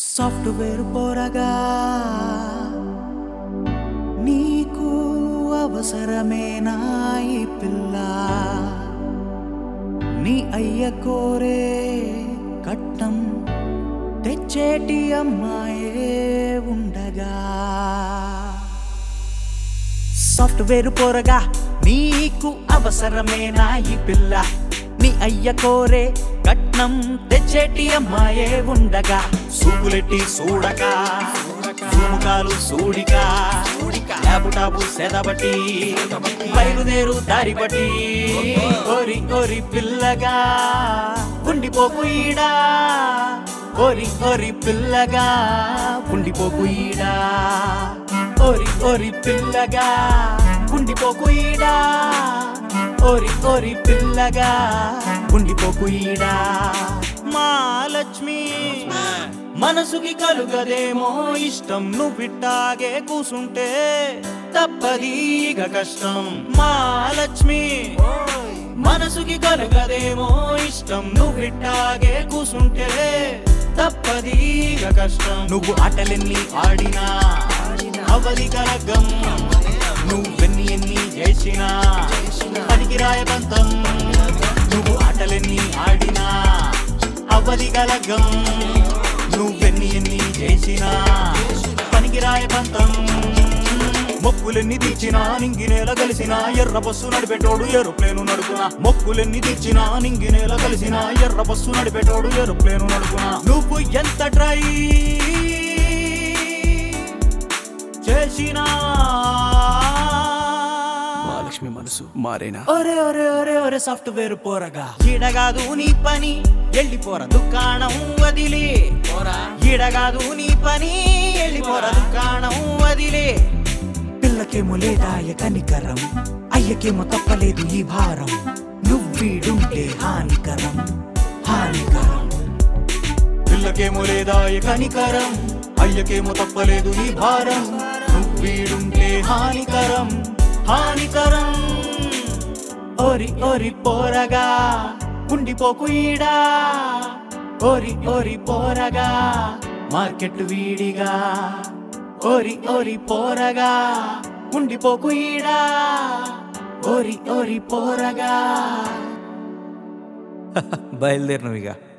software పోరగా నీకు అవసరమేనా ఈ పిల్ల నీ అయ్య కోరే కట్నం తెచ్చేటి అమ్మాయే ఉండగా సాఫ్ట్వేర్ పోరగా నీకు అవసరమేనా ఈ పిల్ల నీ అయ్య కోరే కట్నం తెచ్చేటి అమ్మాయే ఉండగా సూపులెట్టి సూడక సుముఖాలు సూడిక ల్యాపుటాపు సెదబట్టి బయలుదేరు దారి బట్టి ఓరి ఓరి పిల్లగా ఉండిపోకు ఈడా ఓరి ఓరి పిల్లగా ఉండిపోకు ఈడా ఓరి ఓరి పిల్లగా ఉండిపోకు ఈడా ఓరి ఓరి పిల్లగా ఉండిపోకు ఈడా మా లక్ష్మి మనసుకి కలుగదేమో ఇష్టం నువ్విట్టాగే కూసుంటే తప్పదీగ కష్టం మా లక్ష్మి మనసుకి కలుగదేమో ఇష్టం నువ్విట్టాగే కూసుంటే తప్పదీగ కష్టం నువ్వు ఆటలెన్ని ఆడినా అవధి కలగం నువ్వెన్ని ఎన్ని చేసినా పనికి రాయబంతం నువ్వు ఆటలెన్ని ఆడినా అవధి కలగం నువ్వెన్ని ఎన్ని చేసినా పనికి రాయబంతం మొక్కులెన్ని తీర్చినా నింగి నేల కలిసిన ఎర్ర బస్సు నడిపెట్టోడు ఏరోప్లేను నడుపునా మొక్కులెన్ని తీర్చినా నింగి నేల కలిసిన ఎర్ర బస్సు నడిపెట్టోడు ఏరోప్లేను నడుపునా నువ్వు ఎంత ట్రై చేసినా మహాలక్ష్మి మనసు మారేనా ఒరే ఒరే ఒరే ఒరే సాఫ్ట్వేర్ పోరగా ఈడగాదు నీ పని ఎళ్ళిపోర దుకాణం వదిలే ఈడగాదు నీ పని ఎళ్ళిపోర దుకాణం వదిలే పిల్లకేమో లేదాయ కనికరం అయ్యకేమో తప్పలేదు ఈ భారం నువ్వీడుంటే హానికరం హానికరం పిల్లకేమో లేదాయ కనికరం అయ్యకేమో తప్పలేదు ఈ భారం నువ్వీడుంటే హానికరం హానికరం ఓరి ఓరి పోరగా ఉండిపోకు ఈడా ఓరి ఓరి పోరగా మార్కెట్ వీడిగా ఓరి ఓరి పోరగా ఉండిపోకు ఈడా ఓరి ఓరి పోరగా బయలుదేరినవిగా